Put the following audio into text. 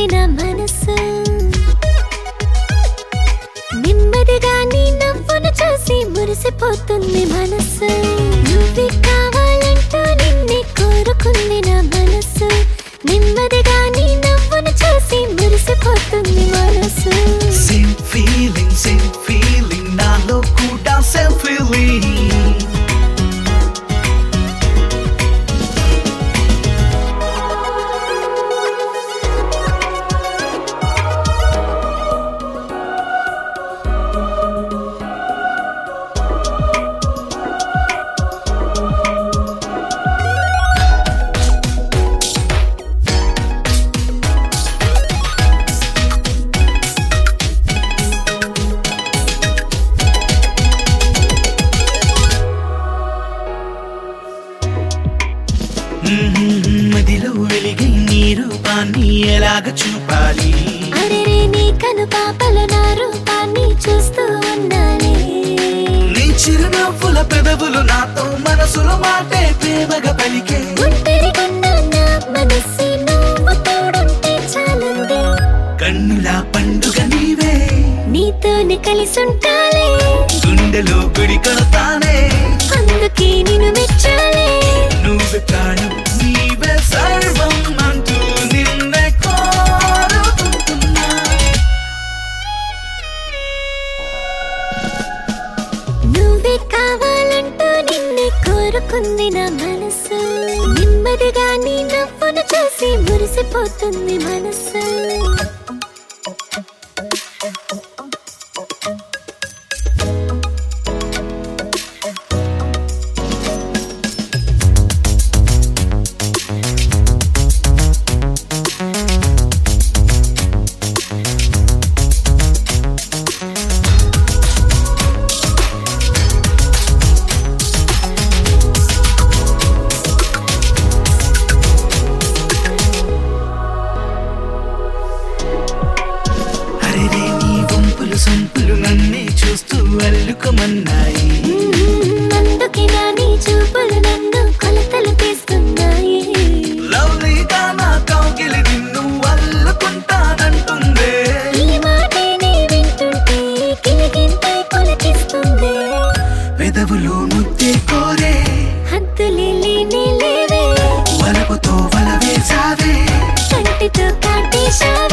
కోరుకుంది నా మనసు నెమ్మదిగా నీ నవ్వును చూసి మురిసిపోతుంది మనసు నువ్వే కావాలంటూ నిన్నే కోరుకుంది నా మనసు నెమ్మదిగా నీ నవ్వును చూసి మురిసిపోతుంది మనసు సేమ్ ఫీలింగ్ సేమ్ ఫీలింగ్ నాలో కూడా సేమ్ ఫీలింగ్ మదిలో వెలిగే నీ రూపాన్ని ఎలాగ చూపాలి అరెరే నీ కను పాపల నా రూపాన్ని చూస్తూ ఉన్నానే నీ చిరునవ్వుల పెదవులు నాతో మనసులో మాటే ప్రేమగా పలికే ఒంటరిగున్న నా మనస్సు నువ్వు తోడుంటే చాలుంది కన్నుల పండుగ నీవే నీతోనే కలిసుంటాలే గుండెలో గుడి కడతానే అందుకే నిన్ను మెచ్చాలే నువ్వే ప్రాణం నీవే సర్వం అంటూ నిన్నే కోరుకుంటున్నా నువ్వే కావాలంటూ నిన్నే కోరుకుంది నా మనసు నెమ్మదిగా నీ నవ్వును చూసి మురిసిపోతుంది మనసు అరే నీ వంపులు సొంపులు నన్నే చూస్తూ అల్లుకోమన్నాయి అందుకే నా నీ చూపులు నన్ను కొలతలు తీస్తున్నాయి లవ్లీగా నా కౌగిలి నిన్ను అల్లుకుంటానంటుందే ఈ మాటే నీ వింటుంటే కిలిగింతై కొలకిస్తుంది పెదవులు ముద్దే కోరే హద్దులే లేనే లేవే వలపుతో వల వేసావే కంటితో కాటేశావే